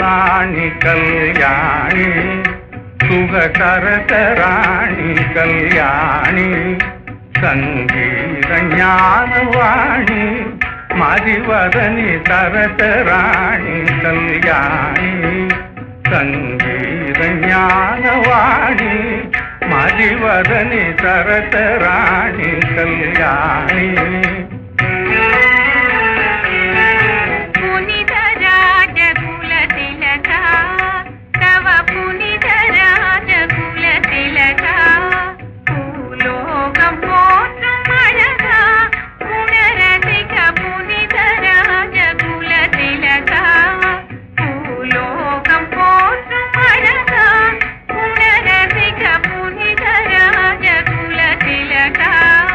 ராணி கல்யாணி சுகசரச ராணி கல்யாணி சங்கீத ஞானவாணி மதிவதனி சரச ராணி கல்யாணி சங்கீத ஞானவாணி மதிவதனி சரச ராணி கல்யாணி புனித ராஜகுல திலகா தவ புனித ராஜகுல திலகா பூலோகம் போற்றும் அழகா குணரசிக புனித ராஜகுல திலகா பூலோகம் போற்றும் அழகா குணரசிக புனித ராஜகுல திலகா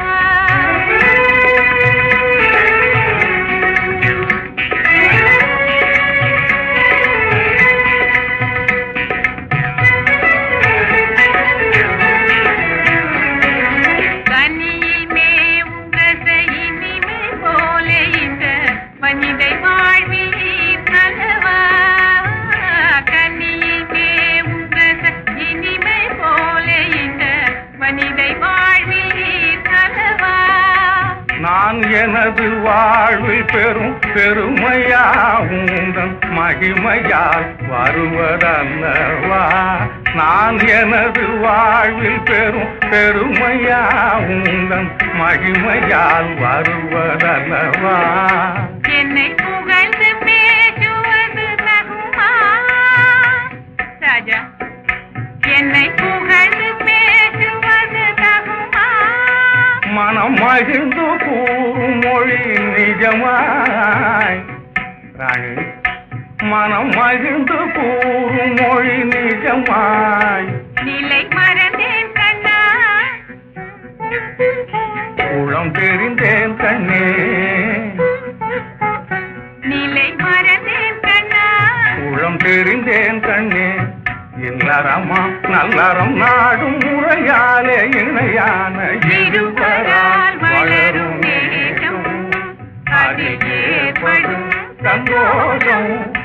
கனியில் மேவும் ரச இனிமை போல இந்த மனிதை வாழ்வில் நலவா கனியில் மேவும் ரச இனிமை போல இந்த மனிதை வாழ்வில் நலவா நான் எனது வாழ்வில் பெரும் பெருமையா உந்தன் மகிமையால் வருவதல்லவா நான் எனது வாழ்வில் பெரும் பெருமையா உந்தன் மகிமையால் வருவதல்லவா என்னை புகழ்ந்து பேசுவது தகுமா ராஜா என்னை புகழ்ந்து பேசுவது தகுமா மனம் மகிழ்ந்து கூறும் மொழி நிஜமாய் ராணி மனம் மகிழ்ந்து கூறும் மொழி நிஜமாய் நிலை மறந்தேன் கண்ணா உளம் தெரிந்தேன் கண்ணே நிலை மறந்தேன் கண்ணா உளம் தெரிந்தேன் கண்ணே இல்லறமா நல்லறம் நாடும் முறையாலே இணையான இருவரால் வளரும் நேசம் அதில் ஏற்படும் சந்தோஷம்